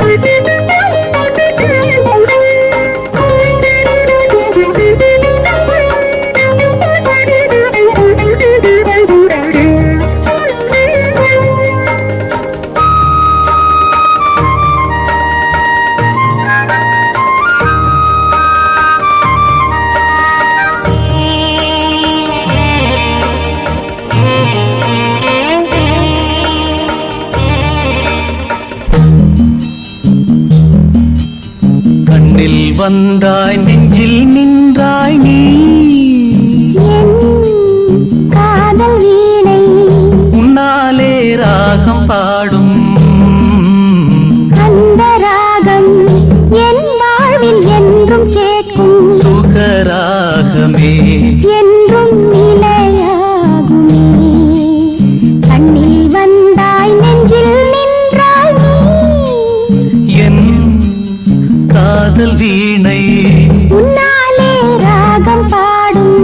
கண்ணில் வந்தாய் நெஞ்சில் நின்றாய் நீ என் காதல் வீணை உன்னாலே ராகம் பாடும் அந்த ராகம் என் வாழ்வில் என்றும் கேட்கும் சுகராகமே என்றும் நிலையாகுமே கண்ணில் வந்தாய் நெஞ்சில் நின்றாய் நீ என் காதல் வீணை உன்னாலே ராகம் பாடும்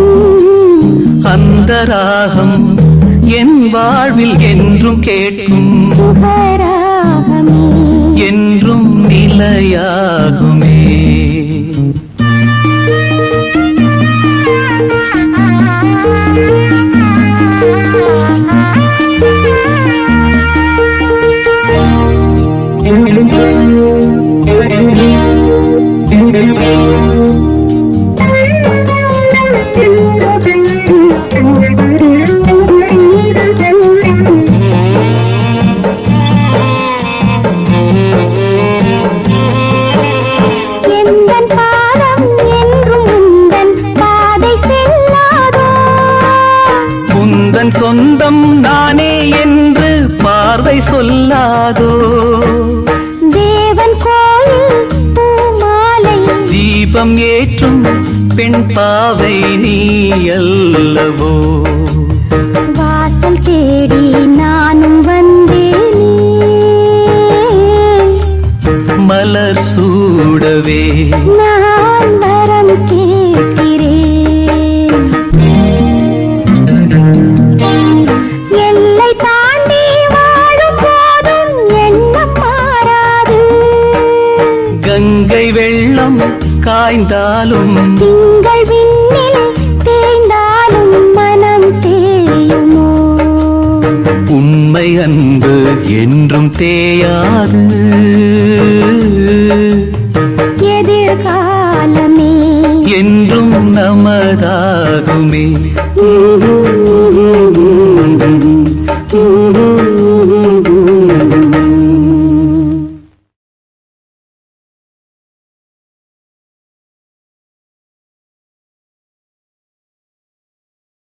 அந்த ராகம் என் வாழ்வில் என்றும் கேட்கும் சுகராகமே என்றும் நிலையாகுமே எந்தன் பாதம் என்றும் உந்தன் பாதை செல்லாதோ உந்தன் சொந்தம் நானே என்று பார்வை சொல்லாதோ தேவன் கோயில் பூமாலை தீபம் ஏற்றும் பெண் பாவை நீ அல்லவோ வாசல் தேடி நானும் வந்தேனே மலர் சூடவே நான் வரம் கேட்கிறேன் எல்லை தாண்டி வாழும் போதும் எண்ணம் மாறாது கங்கை வெள்ளம் காய்ந்தாலும் திங்கள் விண்ணில் தேய்ந்தாலும் மனம் தேயுமோ உண்மை அன்பு என்றும் தேயாது எதிர்காலமே என்றும் நமதாகுமே